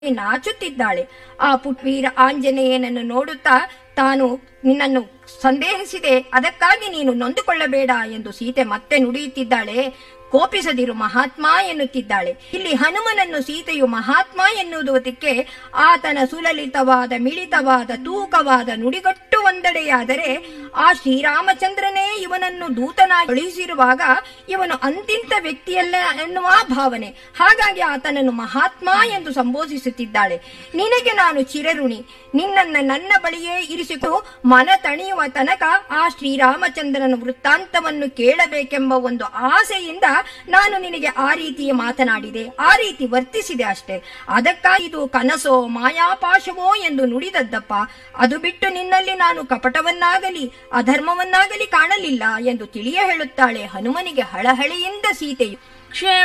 ನಾಚುತ್ತಿದ್ದಾಳೆ ಆ ಪುಟ್ವೀರ ಆಂಜನೇಯನನ್ನು ನೋಡುತ್ತಾ ತಾನು ನಿನ್ನನ್ನು ಸಂದೇಹಿಸಿದೆ ಅದಕ್ಕಾಗಿ ನೀನು ನೊಂದುಕೊಳ್ಳಬೇಡ ಎಂದು ಸೀತೆ ಮತ್ತೆ ನುಡಿಯುತ್ತಿದ್ದಾಳೆ ಕೋಪಿಸದಿರು ಮಹಾತ್ಮ ಎನ್ನುತ್ತಿದ್ದಾಳೆ ಇಲ್ಲಿ ಹನುಮನನ್ನು ಸೀತೆಯು ಮಹಾತ್ಮ ಎನ್ನುವುದಕ್ಕೆ ಆತನ ಸುಲಲಿತವಾದ ಮಿಳಿತವಾದ ತೂಕವಾದ ನುಡಿಗಟ್ಟು ಒಂದೆಡೆಯಾದರೆ ಆ ಶ್ರೀರಾಮಚಂದ್ರನೇ ಇವನನ್ನು ದೂತನಾಗಿ ಕಳುಹಿಸಿರುವಾಗ ಇವನು ಅಂತಿಂತ ವ್ಯಕ್ತಿಯಲ್ಲ ಎನ್ನುವ ಭಾವನೆ ಹಾಗಾಗಿ ಆತನನ್ನು ಮಹಾತ್ಮ ಎಂದು ಸಂಬೋಧಿಸುತ್ತಿದ್ದಾಳೆ ನಿನಗೆ ನಾನು ಚಿರಋಣಿ ನಿನ್ನನ್ನ ನನ್ನ ಬಳಿಯೇ ಇರಿಸಿಕೊಂಡು ಮನ ತಣಿಯುವ ತನಕ ಆ ಶ್ರೀರಾಮಚಂದ್ರನ ವೃತ್ತಾಂತವನ್ನು ಕೇಳಬೇಕೆಂಬ ಒಂದು ಆಸೆಯಿಂದ ನಾನು ನಿನಗೆ ಆ ರೀತಿ ಮಾತನಾಡಿದೆ ಆ ರೀತಿ ವರ್ತಿಸಿದೆ ಅಷ್ಟೇ ಅದಕ್ಕಾಗಿ ಇದು ಕನಸೋ ಮಾಯಾಪಾಶವೋ ಎಂದು ನುಡಿದದ್ದಪ್ಪ ಅದು ಬಿಟ್ಟು ನಿನ್ನಲ್ಲಿ ನಾನು ಕಪಟವನ್ನಾಗಲಿ ಅಧರ್ಮವನ್ನಾಗಲಿ ಕಾಣಲಿಲ್ಲ ಎಂದು ತಿಳಿಯ ಹೇಳುತ್ತಾಳೆ ಹನುಮನಿಗೆ ಹಳಹಳಿಯಿಂದ ಸೀತೆಯು ಕ್ಷೇಮ